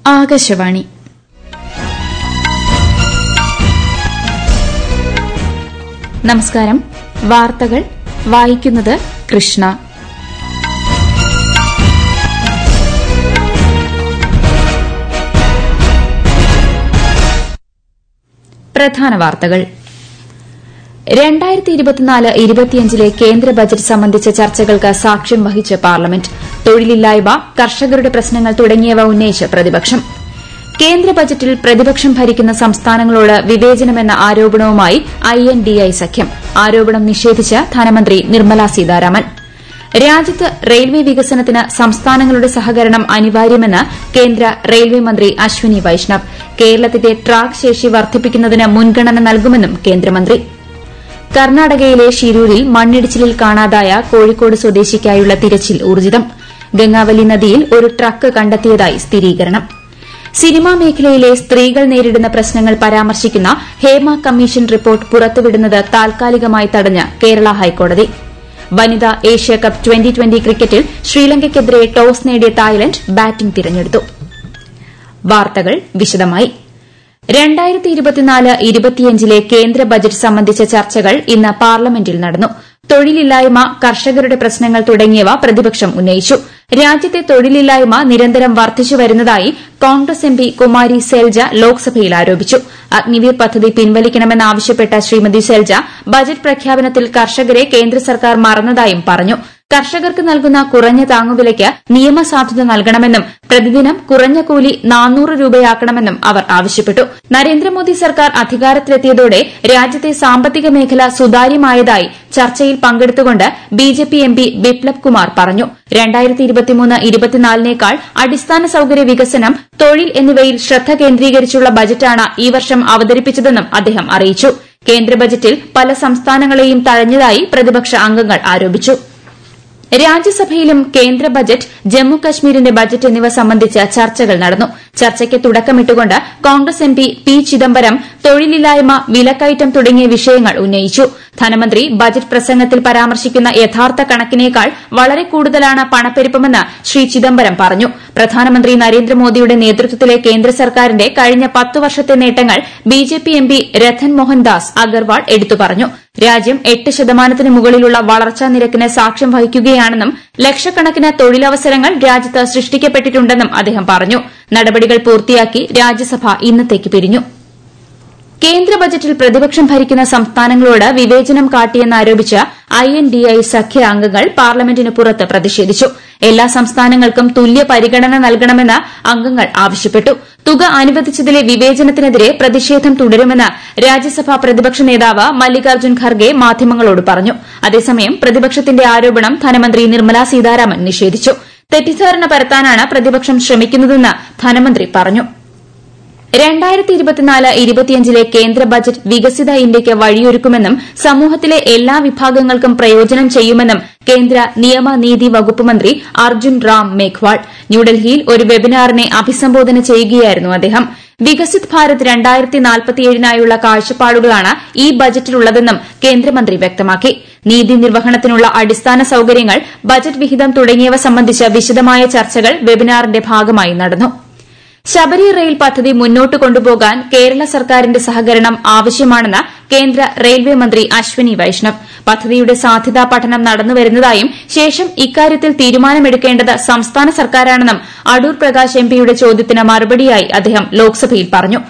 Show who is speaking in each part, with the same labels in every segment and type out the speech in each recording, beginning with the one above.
Speaker 1: ആകാശവാണി നമസ്കാരം വാർത്തകൾ വായിക്കുന്നത് കൃഷ്ണ പ്രധാന വാർത്തകൾ രണ്ടായിരത്തി ഇരുപത്തിനാല് ഇരുപത്തിയഞ്ചിലെ കേന്ദ്ര ബജറ്റ് സംബന്ധിച്ച ചർച്ചകൾക്ക് സാക്ഷ്യം വഹിച്ച് പാർലമെന്റ് തൊഴിലില്ലായ്മ കർഷകരുടെ പ്രശ്നങ്ങൾ തുടങ്ങിയവ ഉന്നയിച്ച് പ്രതിപക്ഷം കേന്ദ്ര ബജറ്റിൽ പ്രതിപക്ഷം ഭരിക്കുന്ന സംസ്ഥാനങ്ങളോട് വിവേചനമെന്ന ആരോപണവുമായി ഐഎൻഡിഐ സഖ്യം ആരോപണം നിഷേധിച്ച് ധനമന്ത്രി നിർമ്മല സീതാരാമൻ രാജ്യത്ത് റെയിൽവേ വികസനത്തിന് സംസ്ഥാനങ്ങളുടെ സഹകരണം അനിവാര്യമെന്ന് കേന്ദ്ര റെയിൽവേ മന്ത്രി അശ്വനി വൈഷ്ണവ് കേരളത്തിന്റെ ട്രാക്ക് ശേഷി വർദ്ധിപ്പിക്കുന്നതിന് മുൻഗണന നൽകുമെന്നും കേന്ദ്രമന്ത്രി കർണാടകയിലെ ഷിരൂരിൽ മണ്ണിടിച്ചിലിൽ കാണാതായ കോഴിക്കോട് സ്വദേശിക്കായുള്ള തിരച്ചിൽ ഊർജിതം ഗംഗാവലി നദിയിൽ ഒരു ട്രക്ക് കണ്ടെത്തിയതായി സ്ഥിരീകരണം സിനിമാ മേഖലയിലെ സ്ത്രീകൾ നേരിടുന്ന പ്രശ്നങ്ങൾ പരാമർശിക്കുന്ന ഹേമ കമ്മീഷൻ റിപ്പോർട്ട് പുറത്തുവിടുന്നത് താൽക്കാലികമായി തടഞ്ഞ് കേരള ഹൈക്കോടതി വനിതാ ഏഷ്യാകപ്പ് ട്വന്റി ട്വന്റി ക്രിക്കറ്റിൽ ശ്രീലങ്കയ്ക്കെതിരെ ടോസ് നേടിയ തായ്ലന്റ് ബാറ്റിംഗ് തിരഞ്ഞെടുത്തു വാർത്തകൾ വിശദമായി രണ്ടായിരത്തി ഇരുപത്തിനാല് ഇരുപത്തിയഞ്ചിലെ കേന്ദ്ര ബജറ്റ് സംബന്ധിച്ച ചർച്ചകൾ ഇന്ന് പാർലമെന്റിൽ നടന്നു തൊഴിലില്ലായ്മ കർഷകരുടെ പ്രശ്നങ്ങൾ തുടങ്ങിയവ പ്രതിപക്ഷം ഉന്നയിച്ചു രാജ്യത്തെ തൊഴിലില്ലായ്മ നിരന്തരം വർദ്ധിച്ചു വരുന്നതായി കോൺഗ്രസ് എംപി കുമാരി സെൽജ ലോക്സഭയിൽ ആരോപിച്ചു അഗ്നിവീർ പദ്ധതി പിൻവലിക്കണമെന്നാവശ്യപ്പെട്ട ശ്രീമതി സെൽജ ബജറ്റ് പ്രഖ്യാപനത്തിൽ കർഷകരെ കേന്ദ്ര സർക്കാർ മറന്നതായും പറഞ്ഞു കർഷകർക്ക് നൽകുന്ന കുറഞ്ഞ താങ്ങുവിലയ്ക്ക് നിയമസാധുത നൽകണമെന്നും പ്രതിദിനം കുറഞ്ഞ കൂലി നാനൂറ് രൂപയാക്കണമെന്നും അവർ ആവശ്യപ്പെട്ടു നരേന്ദ്രമോദി സർക്കാർ അധികാരത്തിലെത്തിയതോടെ രാജ്യത്തെ സാമ്പത്തിക മേഖല സുതാര്യമായതായി ചർച്ചയിൽ പങ്കെടുത്തുകൊണ്ട് ബിജെപി എംപി ബിപ്ലബ് കുമാർ പറഞ്ഞു ിനേക്കാൾ അടിസ്ഥാന സൌകര്യ വികസനം തൊഴിൽ എന്നിവയിൽ ശ്രദ്ധ കേന്ദ്രീകരിച്ചുള്ള ബജറ്റാണ് ഈ വർഷം അവതരിപ്പിച്ചതെന്നും അദ്ദേഹം അറിയിച്ചു കേന്ദ്ര ബജറ്റിൽ പല സംസ്ഥാനങ്ങളെയും തഴഞ്ഞതായി പ്രതിപക്ഷ അംഗങ്ങൾ ആരോപിച്ചു രാജ്യസഭയിലും കേന്ദ്ര ബജറ്റ് ജമ്മു കശ്മീരിന്റെ ബജറ്റ് എന്നിവ സംബന്ധിച്ച് ചർച്ചകൾ നടന്നു ചർച്ചയ്ക്ക് തുടക്കമിട്ടുകൊണ്ട് കോൺഗ്രസ് എംപി പി ചിദംബരം തൊഴിലില്ലായ്മ വിലക്കയറ്റം തുടങ്ങിയ വിഷയങ്ങൾ ഉന്നയിച്ചു ധനമന്ത്രി ബജറ്റ് പ്രസംഗത്തിൽ പരാമർശിക്കുന്ന യഥാർത്ഥ കണക്കിനേക്കാൾ വളരെ കൂടുതലാണ് പണപ്പെരുപ്പമെന്ന് ശ്രീ ചിദംബരം പറഞ്ഞു പ്രധാനമന്ത്രി നരേന്ദ്രമോദിയുടെ നേതൃത്വത്തിലെ കേന്ദ്ര സർക്കാരിന്റെ കഴിഞ്ഞ പത്ത് വർഷത്തെ നേട്ടങ്ങൾ ബിജെപി എംപി രഥൻ മോഹൻദാസ് അഗർവാൾ എടുത്തു പറഞ്ഞു രാജ്യം എട്ട് ശതമാനത്തിന് മുകളിലുള്ള വളർച്ചാ നിരക്കിന് സാക്ഷ്യം വഹിക്കുകയാണെന്നും ലക്ഷക്കണക്കിന് തൊഴിലവസരങ്ങൾ രാജ്യത്ത് സൃഷ്ടിക്കപ്പെട്ടിട്ടുണ്ടെന്നും അദ്ദേഹം പറഞ്ഞു നടപടികൾ പൂർത്തിയാക്കി രാജ്യസഭ ഇന്നത്തേക്ക് പിരിഞ്ഞു കേന്ദ്ര ബജറ്റിൽ പ്രതിപക്ഷം ഭരിക്കുന്ന സംസ്ഥാനങ്ങളോട് വിവേചനം കാട്ടിയെന്നാരോപിച്ച് ഐഎൻഡിഐ സഖ്യ അംഗങ്ങൾ പാർലമെന്റിന് പുറത്ത് പ്രതിഷേധിച്ചു എല്ലാ സംസ്ഥാനങ്ങൾക്കും തുല്യ പരിഗണന നൽകണമെന്ന് അംഗങ്ങൾ ആവശ്യപ്പെട്ടു തുക അനുവദിച്ചതിലെ വിവേചനത്തിനെതിരെ പ്രതിഷേധം തുടരുമെന്ന് രാജ്യസഭാ പ്രതിപക്ഷ നേതാവ് മല്ലികാർജ്ജുൻ ഖർഗെ മാധ്യമങ്ങളോട് പറഞ്ഞു അതേസമയം പ്രതിപക്ഷത്തിന്റെ ആരോപണം ധനമന്ത്രി നിർമ്മല സീതാരാമൻ നിഷേധിച്ചു തെറ്റിദ്ധാരണ പരത്താനാണ് പ്രതിപക്ഷം ശ്രമിക്കുന്നതെന്ന് ധനമന്ത്രി പറഞ്ഞു രണ്ടായിരത്തി ഇരുപത്തിനാല് ഇരുപത്തിയഞ്ചിലെ കേന്ദ്ര ബജറ്റ് വികസിത ഇന്ത്യയ്ക്ക് വഴിയൊരുക്കുമെന്നും സമൂഹത്തിലെ എല്ലാ വിഭാഗങ്ങൾക്കും പ്രയോജനം ചെയ്യുമെന്നും കേന്ദ്ര നിയമ നീതി വകുപ്പ് മന്ത്രി അർജുൻ റാം മേഘ്വാൾ ന്യൂഡൽഹിയിൽ ഒരു വെബിനാറിനെ അഭിസംബോധന ചെയ്യുകയായിരുന്നു അദ്ദേഹം വികസിത് ഭാരത് രണ്ടായിരത്തി നാൽപ്പത്തിയേഴിനായുള്ള കാഴ്ചപ്പാടുകളാണ് ഈ ബജറ്റിലുള്ളതെന്നും കേന്ദ്രമന്ത്രി വ്യക്തമാക്കി നീതി നിർവഹണത്തിനുള്ള അടിസ്ഥാന സൌകര്യങ്ങൾ ബജറ്റ് വിഹിതം തുടങ്ങിയവ സംബന്ധിച്ച് വിശദമായ ചർച്ചകൾ വെബിനാറിന്റെ ഭാഗമായി നടന്നു ശബരി റെയിൽ പദ്ധതി മുന്നോട്ട് കൊണ്ടുപോകാൻ കേരള സർക്കാരിന്റെ സഹകരണം ആവശ്യമാണെന്ന് കേന്ദ്ര റെയിൽവേ മന്ത്രി അശ്വനി വൈഷ്ണവ് പദ്ധതിയുടെ സാധ്യതാ പഠനം നടന്നുവരുന്നതായും ശേഷം ഇക്കാര്യത്തിൽ തീരുമാനമെടുക്കേണ്ടത് സംസ്ഥാന സർക്കാരാണെന്നും അടൂർ പ്രകാശ് എംപിയുടെ ചോദ്യത്തിന് മറുപടിയായി അദ്ദേഹം ലോക്സഭയിൽ പറഞ്ഞു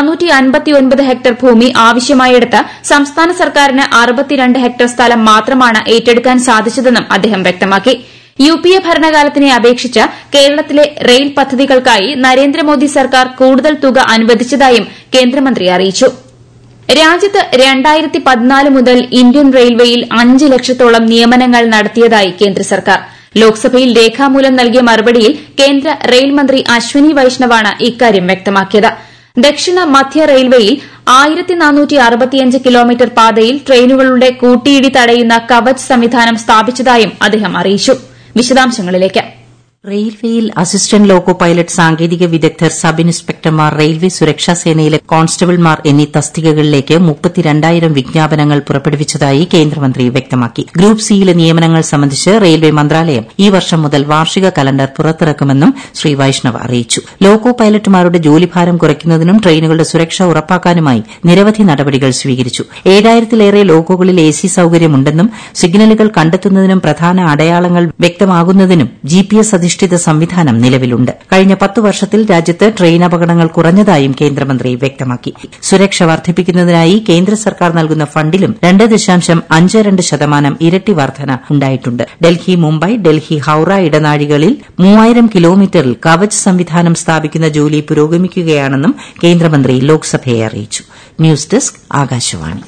Speaker 1: ഹെക്ടർ ഭൂമി ആവശ്യമായിടത്ത് സംസ്ഥാന സർക്കാരിന് അറുപത്തിരണ്ട് ഹെക്ടർ സ്ഥലം മാത്രമാണ് ഏറ്റെടുക്കാൻ സാധിച്ചതെന്നും അദ്ദേഹം വ്യക്തമാക്കി യു പി എ ഭരണകാലത്തിനെ അപേക്ഷിച്ച് കേരളത്തിലെ റെയിൽ പദ്ധതികൾക്കായി നരേന്ദ്രമോദി സർക്കാർ കൂടുതൽ തുക അനുവദിച്ചതായും കേന്ദ്രമന്ത്രി അറിയിച്ചു രാജ്യത്ത് രണ്ടായിരത്തി പതിനാല് മുതൽ ഇന്ത്യൻ റെയിൽവേയിൽ അഞ്ച് ലക്ഷത്തോളം നിയമനങ്ങൾ നടത്തിയതായി കേന്ദ്ര സർക്കാർ ലോക്സഭയിൽ രേഖാമൂലം നൽകിയ മറുപടിയിൽ കേന്ദ്ര റെയിൽ മന്ത്രി അശ്വനി വൈഷ്ണവാണ് ഇക്കാര്യം വ്യക്തമാക്കിയത് ദക്ഷിണ മധ്യ റെയിൽവേയിൽ ആയിരത്തി നാനൂറ്റി അറുപത്തിയഞ്ച് കിലോമീറ്റർ പാതയിൽ ട്രെയിനുകളുടെ കൂട്ടിയിടി തടയുന്ന കവച് സംവിധാനം സ്ഥാപിച്ചതായും അദ്ദേഹം അറിയിച്ചു വിശദാംശങ്ങളിലേക്ക്
Speaker 2: റെയിൽവേയിൽ അസിസ്റ്റന്റ് ലോക്കോ പൈലറ്റ് സാങ്കേതിക വിദഗ്ധർ സബ് ഇൻസ്പെക്ടർമാർ റെയിൽവേ സുരക്ഷാ സേനയിലെ കോൺസ്റ്റബിൾമാർ എന്നീ തസ്തികകളിലേക്ക് മുപ്പത്തിരണ്ടായിരം വിജ്ഞാപനങ്ങൾ പുറപ്പെടുവിച്ചതായി കേന്ദ്രമന്ത്രി വ്യക്തമാക്കി ഗ്രൂപ്പ് സിയിലെ നിയമനങ്ങൾ സംബന്ധിച്ച് റെയിൽവേ മന്ത്രാലയം ഈ വർഷം മുതൽ വാർഷിക കലണ്ടർ പുറത്തിറക്കുമെന്നും ശ്രീ വൈഷ്ണവ് അറിയിച്ചു ലോക്കോ പൈലറ്റുമാരുടെ ജോലിഭാരം കുറയ്ക്കുന്നതിനും ട്രെയിനുകളുടെ സുരക്ഷ ഉറപ്പാക്കാനുമായി നിരവധി നടപടികൾ സ്വീകരിച്ചു ഏഴായിരത്തിലേറെ ലോക്കോകളിൽ എ സി സൌകര്യമുണ്ടെന്നും സിഗ്നലുകൾ കണ്ടെത്തുന്നതിനും പ്രധാന അടയാളങ്ങൾ വ്യക്തമാകുന്നതിനും ജിപിഎസ് അധിഷ്ഠിത സംവിധാനം നിലവിലുണ്ട് കഴിഞ്ഞ പത്ത് വർഷത്തിൽ രാജ്യത്ത് ട്രെയിൻ അപകടങ്ങൾ കുറഞ്ഞതായും കേന്ദ്രമന്ത്രി വ്യക്തമാക്കി സുരക്ഷ വർദ്ധിപ്പിക്കുന്നതിനായി കേന്ദ്ര സർക്കാർ നൽകുന്ന ഫണ്ടിലും രണ്ട് ദശാംശം അഞ്ച് രണ്ട് ശതമാനം ഇരട്ടി വർധന ഉണ്ടായിട്ടുണ്ട് ഡൽഹി മുംബൈ ഡൽഹി ഹൌറ ഇടനാഴികളിൽ മൂവായിരം കിലോമീറ്ററിൽ കവച് സംവിധാനം സ്ഥാപിക്കുന്ന ജോലി പുരോഗമിക്കുകയാണെന്നും കേന്ദ്രമന്ത്രി ലോക്സഭയെ അറിയിച്ചു news desk Akashvani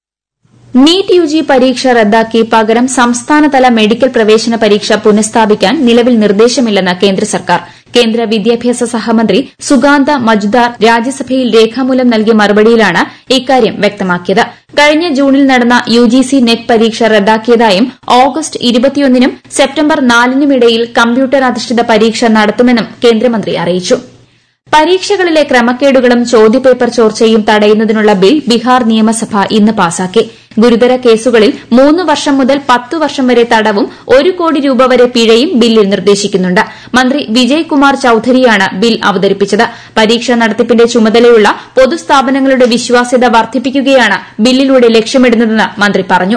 Speaker 1: NEET UG പരീക്ഷ റദ്ദാക്കി പകരം സംസ്ഥാനതല മെഡിക്കൽ പ്രവേശന പരീക്ഷ പുനഃസ്ഥാപിക്കാൻ നിലവിൽ നിർദ്ദേശമില്ലെന്ന് കേന്ദ്ര സർക്കാർ കേന്ദ്ര വിദ്യാഭ്യാസ സഹമന്ത്രി സുഗാന്ത മജുദാർ രാജ്യസഭയിൽ രേഖാമൂലം നൽകിയ മറുപടിയിലാണ് ഇക്കാര്യം വ്യക്തമാക്കിയത് കഴിഞ്ഞ ജൂണിൽ നടന്ന യുജിസി നെറ്റ് പരീക്ഷ റദ്ദാക്കിയതായും ഓഗസ്റ്റ് ഇരുപത്തിയൊന്നിനും സെപ്റ്റംബർ നാലിനുമിടയിൽ കമ്പ്യൂട്ടർ അധിഷ്ഠിത പരീക്ഷ നടത്തുമെന്നും കേന്ദ്രമന്ത്രി അറിയിച്ചു പരീക്ഷകളിലെ ക്രമക്കേടുകളും ചോദ്യപേപ്പർ ചോർച്ചയും തടയുന്നതിനുള്ള ബിൽ ബീഹാർ നിയമസഭ ഇന്ന് പാസാക്കി ഗുരുതര കേസുകളിൽ മൂന്ന് വർഷം മുതൽ പത്ത് വർഷം വരെ തടവും ഒരു കോടി രൂപ വരെ പിഴയും ബില്ലിൽ നിർദ്ദേശിക്കുന്നുണ്ട് മന്ത്രി വിജയ് കുമാർ ചൌധരിയാണ് ബിൽ അവതരിപ്പിച്ചത് പരീക്ഷാ നടത്തിപ്പിന്റെ ചുമതലയുള്ള പൊതുസ്ഥാപനങ്ങളുടെ വിശ്വാസ്യത വർദ്ധിപ്പിക്കുകയാണ് ബില്ലിലൂടെ ലക്ഷ്യമിടുന്നതെന്ന് മന്ത്രി പറഞ്ഞു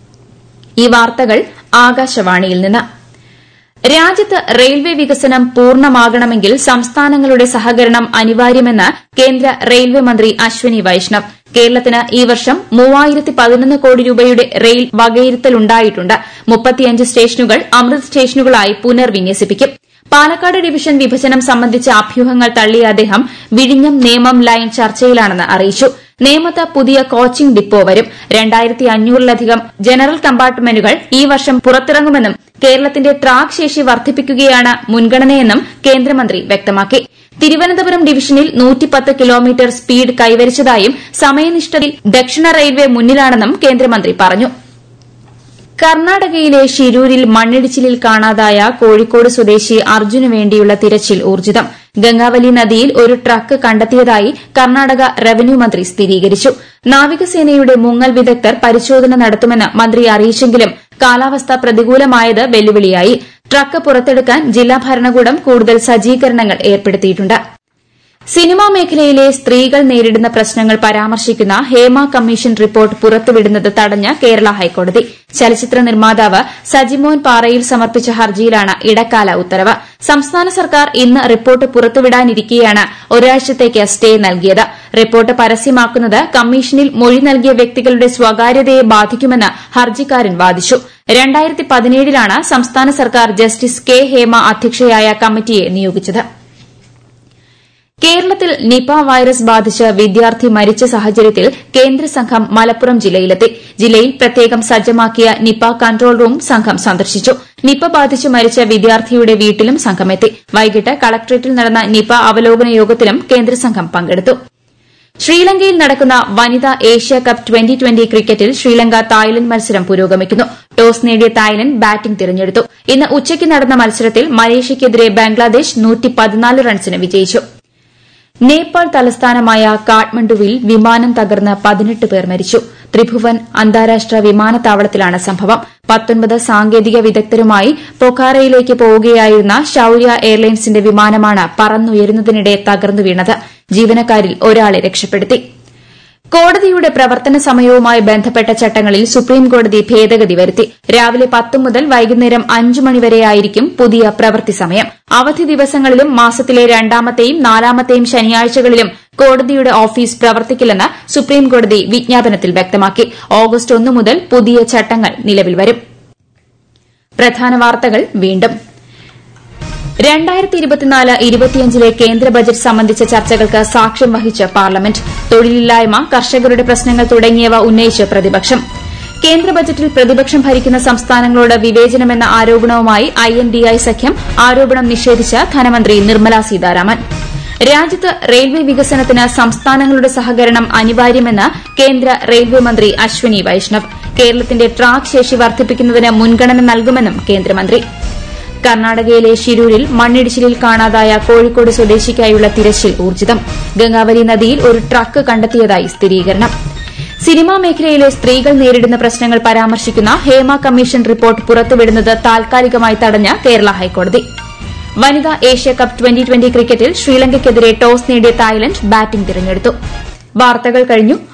Speaker 1: ഈ വാർത്തകൾ ആകാശവാണിയിൽ നിന്ന് രാജ്യത്ത് റെയിൽവേ വികസനം പൂർണ്ണമാകണമെങ്കിൽ സംസ്ഥാനങ്ങളുടെ സഹകരണം അനിവാര്യമെന്ന് കേന്ദ്ര റെയിൽവേ മന്ത്രി അശ്വനി വൈഷ്ണവ് കേരളത്തിന് ഈ വർഷം മൂവായിരത്തി പതിനൊന്ന് കോടി രൂപയുടെ റെയിൽ വകയിരുത്തലുണ്ടായിട്ടുണ്ട് മുപ്പത്തിയഞ്ച് സ്റ്റേഷനുകൾ അമൃത് സ്റ്റേഷനുകളായി പുനർവിന്യസിപ്പിക്കും പാലക്കാട് ഡിവിഷൻ വിഭജനം സംബന്ധിച്ച അഭ്യൂഹങ്ങൾ തള്ളിയ അദ്ദേഹം വിഴിഞ്ഞം നേമം ലൈൻ ചർച്ചയിലാണെന്ന് അറിയിച്ചു നേമത്ത് പുതിയ കോച്ചിംഗ് ഡിപ്പോ വരും രണ്ടായിരത്തി അഞ്ഞൂറിലധികം ജനറൽ കമ്പാർട്ട്മെന്റുകൾ ഈ വർഷം പുറത്തിറങ്ങുമെന്നും കേരളത്തിന്റെ ട്രാക്ക് ശേഷി വർദ്ധിപ്പിക്കുകയാണ് മുൻഗണനയെന്നും കേന്ദ്രമന്ത്രി വ്യക്തമാക്കി തിരുവനന്തപുരം ഡിവിഷനിൽ നൂറ്റിപ്പത്ത് കിലോമീറ്റർ സ്പീഡ് കൈവരിച്ചതായും സമയനിഷ്ഠയിൽ ദക്ഷിണ റെയിൽവേ മുന്നിലാണെന്നും കേന്ദ്രമന്ത്രി പറഞ്ഞു കർണാടകയിലെ ഷിരൂരിൽ മണ്ണിടിച്ചിലിൽ കാണാതായ കോഴിക്കോട് സ്വദേശി അർജുന് വേണ്ടിയുള്ള തിരച്ചിൽ ഊർജിതം ഗംഗാവലി നദിയിൽ ഒരു ട്രക്ക് കണ്ടെത്തിയതായി കർണാടക റവന്യൂ മന്ത്രി സ്ഥിരീകരിച്ചു നാവികസേനയുടെ മുങ്ങൽ വിദഗ്ധർ പരിശോധന നടത്തുമെന്ന് മന്ത്രി അറിയിച്ചെങ്കിലും കാലാവസ്ഥ പ്രതികൂലമായത് വെല്ലുവിളിയായി ട്രക്ക് പുറത്തെടുക്കാൻ ജില്ലാ ഭരണകൂടം കൂടുതൽ സജ്ജീകരണങ്ങൾ ഏർപ്പെടുത്തിയിട്ടുണ്ട് സിനിമാ മേഖലയിലെ സ്ത്രീകൾ നേരിടുന്ന പ്രശ്നങ്ങൾ പരാമർശിക്കുന്ന ഹേമ കമ്മീഷൻ റിപ്പോർട്ട് പുറത്തുവിടുന്നത് തടഞ്ഞ് കേരള ഹൈക്കോടതി ചലച്ചിത്ര നിർമ്മാതാവ് സജിമോൻ പാറയിൽ സമർപ്പിച്ച ഹർജിയിലാണ് ഇടക്കാല ഉത്തരവ് സംസ്ഥാന സർക്കാർ ഇന്ന് റിപ്പോർട്ട് പുറത്തുവിടാനിരിക്കെയാണ് ഒരാഴ്ചത്തേക്ക് സ്റ്റേ നൽകിയത് റിപ്പോർട്ട് പരസ്യമാക്കുന്നത് കമ്മീഷനിൽ മൊഴി നൽകിയ വ്യക്തികളുടെ സ്വകാര്യതയെ ബാധിക്കുമെന്ന് ഹർജിക്കാരൻ വാദിച്ചു രണ്ടായിരത്തി പതിനേഴിലാണ് സംസ്ഥാന സർക്കാർ ജസ്റ്റിസ് കെ ഹേമ അധ്യക്ഷയായ കമ്മിറ്റിയെ നിയോഗിച്ചത് കേരളത്തിൽ നിപ വൈറസ് ബാധിച്ച് വിദ്യാർത്ഥി മരിച്ച സാഹചര്യത്തിൽ കേന്ദ്ര സംഘം മലപ്പുറം ജില്ലയിലെത്തി ജില്ലയിൽ പ്രത്യേകം സജ്ജമാക്കിയ നിപ കൺട്രോൾ റൂം സംഘം സന്ദർശിച്ചു നിപ ബാധിച്ച് മരിച്ച വിദ്യാർത്ഥിയുടെ വീട്ടിലും സംഘമെത്തി വൈകിട്ട് കളക്ടറേറ്റിൽ നടന്ന നിപ അവലോകന യോഗത്തിലും കേന്ദ്ര സംഘം പങ്കെടുത്തു ശ്രീലങ്കയിൽ നടക്കുന്ന വനിതാ ഏഷ്യ കപ്പ് ട്വന്റി ട്വന്റി ക്രിക്കറ്റിൽ ശ്രീലങ്ക തായ്ലന്റ് മത്സരം പുരോഗമിക്കുന്നു ടോസ് നേടിയ തായ്ലന്റ് ബാറ്റിംഗ് തിരഞ്ഞെടുത്തു ഇന്ന് ഉച്ചയ്ക്ക് നടന്ന മത്സരത്തിൽ മലേഷ്യയ്ക്കെതിരെ ബംഗ്ലാദേശ് റൺസിന് വിജയിച്ചു നേപ്പാൾ തലസ്ഥാനമായ കാഠ്മണ്ഡുവിൽ വിമാനം തകർന്ന് പതിനെട്ട് പേർ മരിച്ചു ത്രിഭുവൻ അന്താരാഷ്ട്ര വിമാനത്താവളത്തിലാണ് സംഭവം പത്തൊൻപത് സാങ്കേതിക വിദഗ്ധരുമായി പൊഖാറയിലേക്ക് പോവുകയായിരുന്ന ഷൌര്യ എയർലൈൻസിന്റെ വിമാനമാണ് പറന്നുയരുന്നതിനിടെ തകർന്നു വീണത് ജീവനക്കാരിൽ ഒരാളെ രക്ഷപ്പെടുത്തി കോടതിയുടെ പ്രവർത്തന സമയവുമായി ബന്ധപ്പെട്ട ചട്ടങ്ങളിൽ സുപ്രീംകോടതി ഭേദഗതി വരുത്തി രാവിലെ പത്ത് മുതൽ വൈകുന്നേരം അഞ്ച് മണിവരെയായിരിക്കും പുതിയ പ്രവൃത്തി സമയം അവധി ദിവസങ്ങളിലും മാസത്തിലെ രണ്ടാമത്തെയും നാലാമത്തെയും ശനിയാഴ്ചകളിലും കോടതിയുടെ ഓഫീസ് പ്രവർത്തിക്കില്ലെന്ന് സുപ്രീംകോടതി വിജ്ഞാപനത്തിൽ വ്യക്തമാക്കി ഓഗസ്റ്റ് ഒന്ന് മുതൽ പുതിയ ചട്ടങ്ങൾ നിലവിൽ വരും പ്രധാന വാർത്തകൾ വീണ്ടും രണ്ടായിരത്തി ഇരുപത്തിനാല് ഇരുപത്തിയഞ്ചിലെ കേന്ദ്ര ബജറ്റ് സംബന്ധിച്ച ചർച്ചകൾക്ക് സാക്ഷ്യം വഹിച്ച് പാർലമെന്റ് തൊഴിലില്ലായ്മ കർഷകരുടെ പ്രശ്നങ്ങൾ തുടങ്ങിയവ ഉന്നയിച്ച് പ്രതിപക്ഷം കേന്ദ്ര ബജറ്റിൽ പ്രതിപക്ഷം ഭരിക്കുന്ന സംസ്ഥാനങ്ങളോട് വിവേചനമെന്ന ആരോപണവുമായി ഐഎൻഡിഐ സഖ്യം ആരോപണം നിഷേധിച്ച് ധനമന്ത്രി നിർമ്മല സീതാരാമൻ രാജ്യത്ത് റെയിൽവേ വികസനത്തിന് സംസ്ഥാനങ്ങളുടെ സഹകരണം അനിവാര്യമെന്ന് കേന്ദ്ര റെയിൽവേ മന്ത്രി അശ്വനി വൈഷ്ണവ് കേരളത്തിന്റെ ട്രാക്ക് ശേഷി വർദ്ധിപ്പിക്കുന്നതിന് മുൻഗണന നൽകുമെന്നും കേന്ദ്രമന്ത്രി കർണാടകയിലെ ഷിരൂരിൽ മണ്ണിടിച്ചിലിൽ കാണാതായ കോഴിക്കോട് സ്വദേശിക്കായുള്ള തിരച്ചിൽ ഊർജിതം ഗംഗാവലി നദിയിൽ ഒരു ട്രക്ക് കണ്ടെത്തിയതായി സ്ഥിരീകരണം സിനിമാ മേഖലയിലെ സ്ത്രീകൾ നേരിടുന്ന പ്രശ്നങ്ങൾ പരാമർശിക്കുന്ന ഹേമ കമ്മീഷൻ റിപ്പോർട്ട് പുറത്തുവിടുന്നത് താൽക്കാലികമായി തടഞ്ഞ കേരള ഹൈക്കോടതി വനിതാ ഏഷ്യാകപ്പ് ട്വന്റി ട്വന്റി ക്രിക്കറ്റിൽ ശ്രീലങ്കയ്ക്കെതിരെ ടോസ് നേടിയ തായ്ലന്റ് ബാറ്റിംഗ് തിരഞ്ഞെടുത്തു വാർത്തകൾ കഴിഞ്ഞു